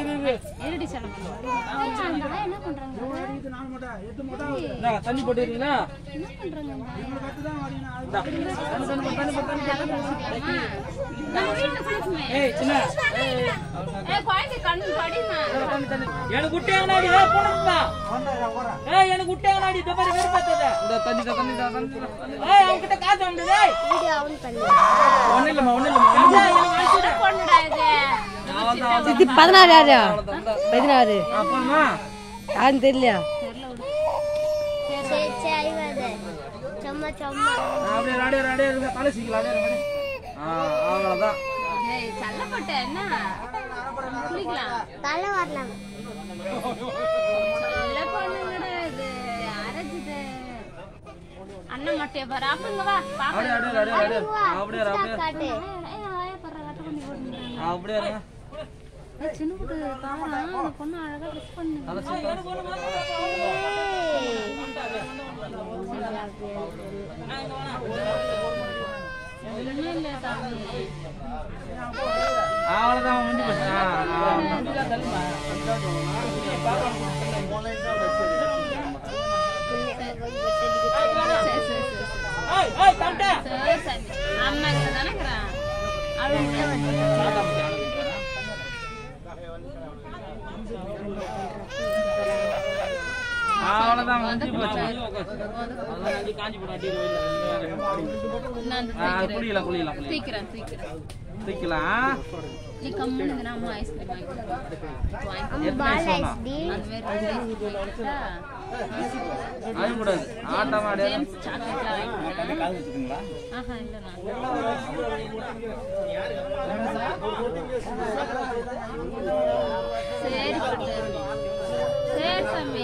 இரு இரு இருடி செல்லம் அந்த ஆயா என்ன பண்றாங்க இந்தா, தண்ணி போட்டுறீங்களா என்ன பண்றாங்க இந்தா, தண்ணி, தண்ணி, தண்ணி, தண்ணி, தண்ணி. நம்ம வீட்டுல குளிக்குமே ஏய் சின்ன ஏய், ஏய் குழந்தை கண்ணு படிமா தண்ணி, தண்ணி. எனக்கு விட்டேங்கனாடி ஏ போனப்பா ஏய் எனக்கு விட்டேங்கனாடி இந்த மாதிரி வெறுப்பாத்தத இந்த தண்ணி தான், தண்ணி தான், தண்ணி தான், தண்ணி தான். ஏய் அவங்க கிட்ட காசு வாங்குது ஏய் வீடியோ ஆன் பண்ணு ஒண்ணு இல்லம்மா ஒண்ணு இல்லம்மா ஏய், எனக்கு அடிச்சுடு. பொண்ணுடா இது அவ்வளவுதான், அவ்வளவுதான். சித்தி பதினாறு யாரு அவ்வளவுதான், இந்தா. பதினாறு அப்புறமா யாருன்னு தெரியலையா சரி சரி வருது சும்மா சும்மா அப்படியே ரெடியா ரெடியா இருங்க தலை சீக்கலாம் ரெடியா இருங்க ஆ அவ்வளவுதான் ஏய் செல்லப்பட்ட என்ன குளிக்கலாம் தலை வரலாம் செல்ல பொண்ணுங்கடா இது அரைச்சிட்டு அண்ணன் மட்டைய பாரு அப்பங்க வா பாப்பா அப்படியே அப்படியே ரெடியா ரெடியா அப்படியே அப்படியே காட்டு ஏய் ஆயா பர்ற கட்ட பண்ணி போடுங்க அப்படியே இருங்க ஏய் சின்ன குட்டு பாரு அந்த பொண்ணு அழகா ட்ரெஸ் பண்ணு தலை சீக்கலாம் ஒண்ணுமே இல்ல சாமி அவ்வளவுதான் முடிஞ்சு போச்சு ஆ, ஆ, சரி சரி சரி ஏய் ஏய் தம்பி சரி சாமி அம்மா கிட்ட தானே இருக்கிறான் அவளுக்கு அவ்வளவுதான் முடிஞ்சு போச்சு அதான் அடி காஞ்சி போடும் அடி நான் ஆ குளிக்கலாம் குளிக்கலாம் குளிக்கலாம் சீக்கிரம் சீக்கிரம் தூக்கலாம் நீ கம்முன்னு இருந்தா அம்மா ஐஸ்கிரீம் வாங்கி வாங்கி எத்தனை வயசு சொன்னா அந்த மாதிரி ரெண்டு ஐஸ்கிரீம் வாங்கிட்டா அழக்கூடாது ஆட்டம் ஆடியா ஜேம்ஸ் சாக்லேட்லாம் வாங்கி ஆஹா இல்லைண்ணா சரி பட்டு சரி சாமி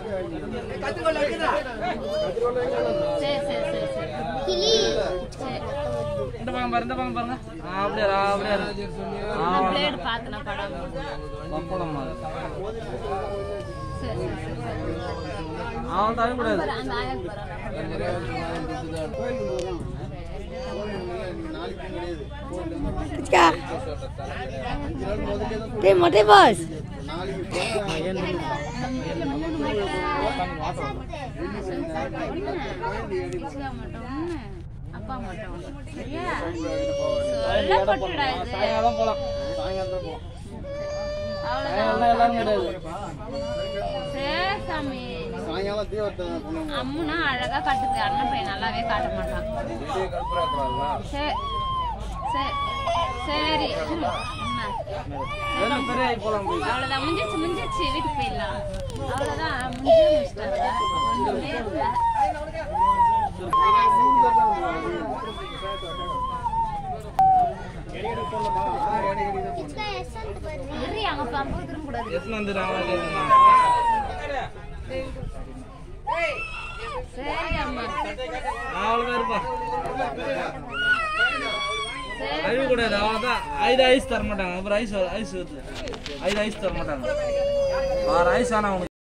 சரி சரி சரி சரி கிளி சரி இந்த பக்கம் பாரு இந்த பக்கம் பாருங்க ஆ, அப்படியே இரு, அப்படியே இரு. ஆ, நான் பிளேடு பார்த்தேன் படம் பப்படம் மாதிரி. சரி சரி சரி சரி அவன் தரக்கூடாது பாரு, அந்த ஆயா பரவாயில்ல கிச்சக்கா டேய் மொட்டை பாஸ் அப்பா மட்டும் சரியா சொல்லப்பட்டுடா இது சாயங்காலம் போலாம் அவ்வளவுதான் எல்லாம் எல்லாரும் கிடையாது சரி சாமி அம்முனா அழகா காட்டுது அண்ணன் பையன் நல்லாவே காட்ட மாட்டான் சரி சரி சரி என்ன ரெண்டு பேரே ஆகி போலாம் போய் அவ்வளவுதான் முடிஞ்சிச்சு முடிஞ்சிச்சு வீட்டுக்கு போயிடலாம் அவ்வளவுதான் முடிஞ்சே முடிச்சிட்டாங்க ஒண்ணுமே இல்ல கிச்சா எசன்ட் வருது இரு அங்க பம்பு திரும்ப கூடாது எத்தனை வந்துடுறாங்க சரி அம்மா அவ்வளோதான் இருப்பா சரி அழிவு கூடாது அவ்வளோதான் ஐது ஐஸ் தர மாட்டாங்க அப்புறம் ஐஸ் ஐஸ் வருது ஐது ஐஸ் தர மாட்டாங்க ஆறு ஐஸ் ஆனால்